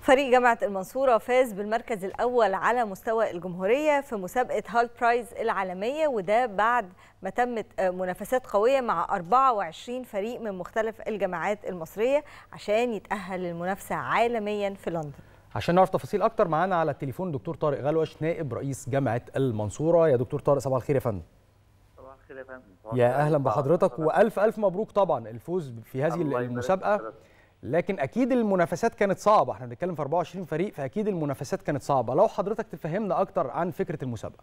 فريق جامعة المنصورة فاز بالمركز الأول على مستوى الجمهورية في مسابقة هال برايز العالمية وده بعد ما تمت منافسات قوية مع 24 فريق من مختلف الجامعات المصرية عشان يتأهل للمنافسة عالميا في لندن عشان نعرف تفاصيل اكتر معانا على التليفون دكتور طارق غلوش نائب رئيس جامعه المنصوره يا دكتور طارق صباح الخير يا فندم صباح الخير يا فندم يا اهلا بحضرتك والف الف مبروك طبعا الفوز في هذه المسابقه لكن اكيد المنافسات كانت صعبه احنا بنتكلم في 24 فريق فاكيد المنافسات كانت صعبه لو حضرتك تفهمنا اكتر عن فكره المسابقه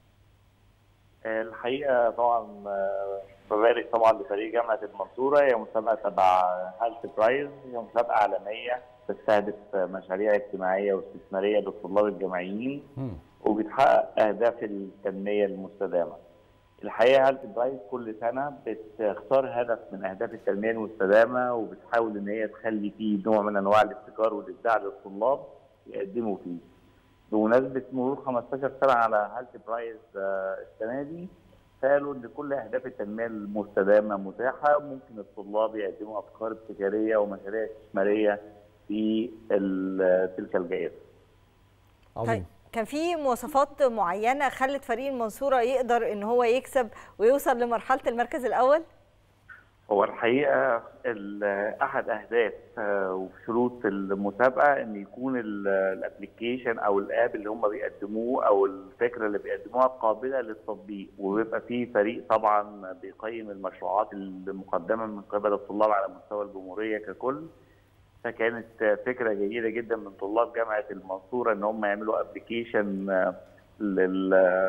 الحقيقه طبعا ببارك طبعا لفريق جامعه المنصوره هي مسابقه تبع هالت برايز هي مسابقه عالميه تستهدف مشاريع اجتماعيه واستثماريه للطلاب الجامعيين وبتحقق اهداف التنميه المستدامه. الحقيقه هالت برايز كل سنه بتختار هدف من اهداف التنميه المستدامه وبتحاول ان هي تخلي فيه نوع من انواع الابتكار والابداع للطلاب يقدموا فيه. بمناسبه مرور 15 سنه على هالت برايز السنه دي قالوا ان كل اهداف التنميه المستدامه متاحه ممكن الطلاب يقدموا افكار ابتكاريه ومشاريع استثماريه في تلك الجائزه. طيب كان في مواصفات معينه خلت فريق المنصوره يقدر ان هو يكسب ويوصل لمرحله المركز الاول؟ هو الحقيقه احد اهداف وشروط المسابقه ان يكون الابلكيشن او الاب اللي هم بيقدموه او الفكره اللي بيقدموها قابله للتطبيق وبيبقى في فريق طبعا بيقيم المشروعات المقدمه من قبل الطلاب على مستوى الجمهوريه ككل فكانت فكره جيده جدا من طلاب جامعه المنصوره ان هم يعملوا ابلكيشن لل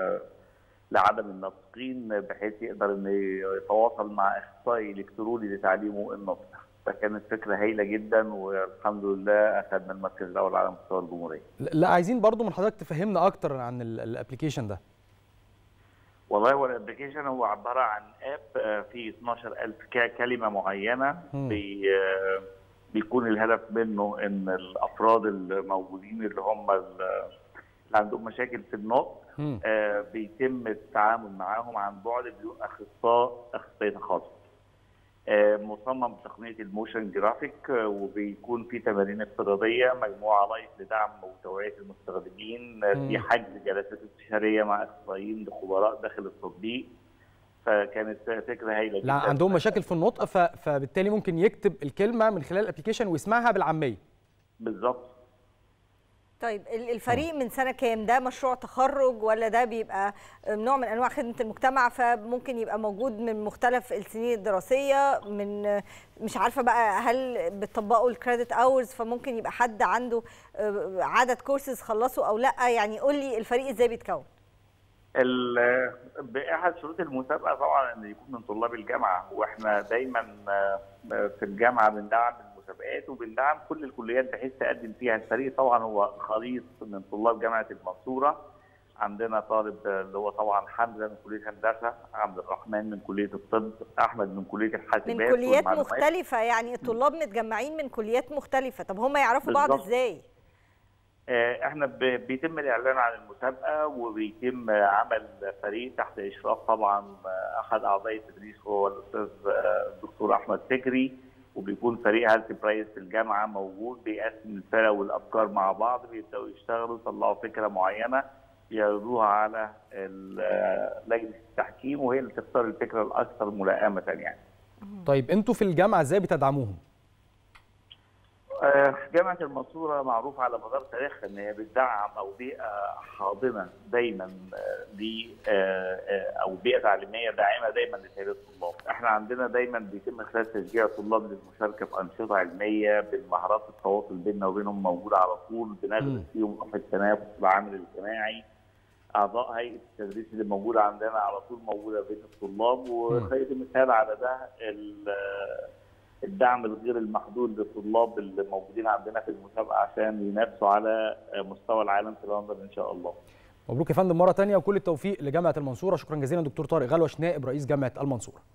لعدم الناطقين بحيث يقدر انه يتواصل مع اخصائي الكتروني لتعليمه النطق فكانت فكره هايله جدا والحمد لله اخذنا المركز الاول على مستوى الجمهوريه. لا عايزين برضو من حضرتك تفهمنا اكتر عن الابلكيشن ده. والله هو الابلكيشن هو عباره عن اب فيه 12000 كلمه معينه بي بيكون الهدف منه ان الافراد الموجودين اللي هم اللي عندهم مشاكل في النطق آه بيتم التعامل معاهم عن بعد بدون اخصائي اخصائي تخصص. آه مصمم بتقنيه الموشن جرافيك آه وبيكون في تمارين افتراضيه مجموعه لايف لدعم وتوعيه المستخدمين في حجز جلسات استشاريه مع اخصائيين لخبراء داخل التطبيق فكانت فكره هايله جدا لا عندهم مشاكل في النطق فبالتالي ممكن يكتب الكلمه من خلال الابلكيشن ويسمعها بالعاميه بالظبط طيب الفريق من سنه كام ده مشروع تخرج ولا ده بيبقى نوع من انواع خدمه المجتمع فممكن يبقى موجود من مختلف السنين الدراسيه من مش عارفه بقى هل بتطبقوا الكريدت اورز فممكن يبقى حد عنده عدد كورسز خلصوا او لا يعني قول لي الفريق ازاي بيتكون باحد شروط المسابقه طبعا ان يكون من طلاب الجامعه واحنا دايما في الجامعه بندعم المسابقات وبندعم كل الكليات بحيث تقدم فيها الفريق طبعا هو خليط من طلاب جامعه المنصوره عندنا طالب اللي هو طبعا حمزه من كليه هندسه عبد الرحمن من كليه الطب احمد من كليه الحاسبات من كليات مختلفه يعني الطلاب متجمعين من كليات مختلفه طب هم يعرفوا بعض ازاي احنا بيتم الاعلان عن المسابقه وبيتم عمل فريق تحت اشراف طبعا احد اعضاء التدريس هو الاستاذ الدكتور احمد فكري وبيكون فريق هالت برايز في الجامعه موجود بيقسم الفرق والافكار مع بعض بيبداوا يشتغلوا يطلعوا فكره معينه يعرضوها على لجنه التحكيم وهي اللي تختار الفكره الاكثر ملائمه يعني. طيب انتوا في الجامعه ازاي بتدعموهم؟ جامعه المنصوره معروف على مدار تاريخها ان هي بتدعم او بيئه حاضنه دايما ل او بيئه تعليميه داعمه دايما لتهيئه الطلاب، احنا عندنا دايما بيتم خلال تشجيع الطلاب للمشاركه في انشطه علميه بالمهارات التواصل بيننا وبينهم موجوده على طول بنغرس فيهم روح التنافس والعمل الاجتماعي اعضاء هيئه التدريس اللي موجوده عندنا على طول موجوده بين الطلاب وخير مثال على ده الدعم الغير المحدود للطلاب اللي موجودين عندنا في المسابقه عشان ينافسوا على مستوى العالم في لندن ان شاء الله. مبروك يا فندم مره ثانيه وكل التوفيق لجامعه المنصوره شكرا جزيلا دكتور طارق غلوش نائب رئيس جامعه المنصوره.